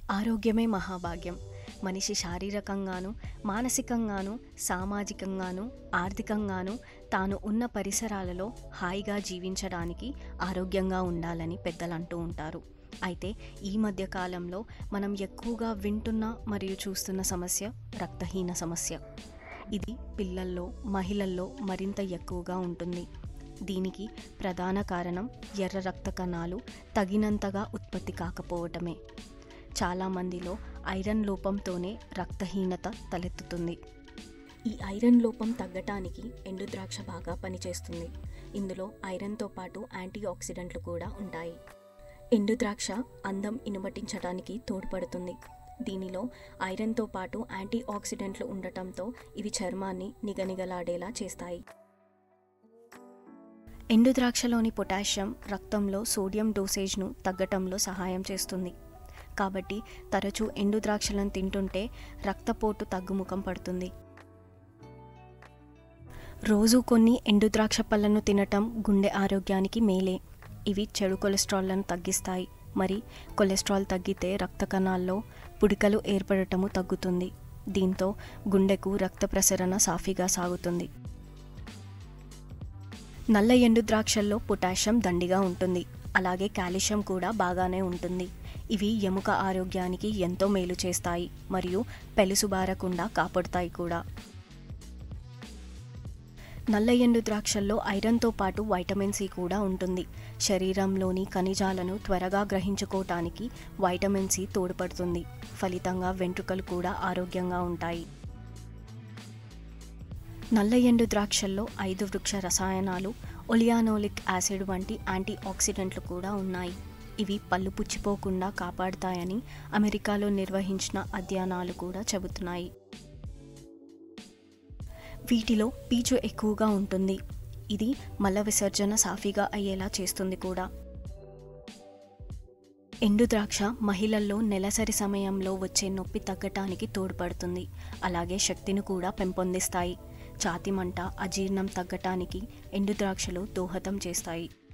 ఆరోగ్యమే మహాభాగ్యం మనిషి శారీరకంగాను మానసికంగాను సామాజికంగాను ఆర్థికంగాను తాను ఉన్న పరిసరాలలో హాయిగా జీవించడానికి ఆరోగ్యంగా ఉండాలని పెద్దలు అంటూ ఉంటారు అయితే ఈ మధ్య కాలంలో మనం ఎక్కువగా వింటున్న మరియు చూస్తున్న సమస్య రక్తహీన సమస్య ఇది పిల్లల్లో మహిళల్లో మరింత ఎక్కువగా ఉంటుంది దీనికి ప్రధాన కారణం ఎర్ర రక్త కణాలు తగినంతగా ఉత్పత్తి కాకపోవటమే చాలామందిలో ఐరన్ లోపంతోనే రక్తహీనత తలెత్తుతుంది ఈ ఐరన్ లోపం తగ్గటానికి ఎండు ద్రాక్ష బాగా పనిచేస్తుంది ఇందులో ఐరన్తో పాటు యాంటీ ఆక్సిడెంట్లు కూడా ఉంటాయి ఎండు ద్రాక్ష అందం ఇనుమటించడానికి తోడ్పడుతుంది దీనిలో ఐరన్తో పాటు యాంటీ ఆక్సిడెంట్లు ఉండటంతో ఇవి చర్మాన్ని నిగనిగలాడేలా చేస్తాయి ఎండు ద్రాక్షలోని పొటాషియం రక్తంలో సోడియం డోసేజ్ను తగ్గటంలో సహాయం చేస్తుంది కాబట్టి తరచూ ఎండు ద్రాక్షలను తింటుంటే రక్తపోటు తగ్గుముఖం పడుతుంది రోజు కొన్ని ఎండు ద్రాక్ష పళ్ళను తినటం గుండె ఆరోగ్యానికి మేలే ఇవి చెడు కొలెస్ట్రాల్లను తగ్గిస్తాయి మరి కొలెస్ట్రాల్ తగ్గితే రక్త కణాల్లో పుడికలు ఏర్పడటము తగ్గుతుంది దీంతో గుండెకు రక్త ప్రసరణ సాఫీగా సాగుతుంది నల్ల ఎండు ద్రాక్షల్లో పొటాషియం దండిగా ఉంటుంది అలాగే కాల్షియం కూడా బాగానే ఉంటుంది ఇవి ఎముక ఆరోగ్యానికి ఎంతో మేలు చేస్తాయి మరియు పెలుసుబారకుండా కాపాడుతాయి కూడా నల్ల ఎండు ద్రాక్షల్లో ఐరన్తో పాటు వైటమిన్ సి కూడా ఉంటుంది శరీరంలోని ఖనిజాలను త్వరగా గ్రహించుకోవటానికి వైటమిన్ సి తోడ్పడుతుంది ఫలితంగా వెంట్రుకలు కూడా ఆరోగ్యంగా ఉంటాయి నల్ల ఎండు ద్రాక్షల్లో ఐదు వృక్ష రసాయనాలు ఒలియానోలిక్ యాసిడ్ వంటి యాంటీ ఆక్సిడెంట్లు కూడా ఉన్నాయి ఇవి పళ్ళు పుచ్చిపోకుండా కాపాడుతాయని అమెరికాలో నిర్వహించిన అధ్యయనాలు కూడా చెబుతున్నాయి వీటిలో పీచు ఎక్కువగా ఉంటుంది ఇది మల విసర్జన సాఫీగా అయ్యేలా చేస్తుంది కూడా ఎండు ద్రాక్ష మహిళల్లో నెలసరి సమయంలో వచ్చే నొప్పి తగ్గటానికి తోడ్పడుతుంది అలాగే శక్తిని కూడా పెంపొందిస్తాయి ఛాతి మంట అజీర్ణం తగ్గటానికి ఎండు ద్రాక్షలు దోహదం చేస్తాయి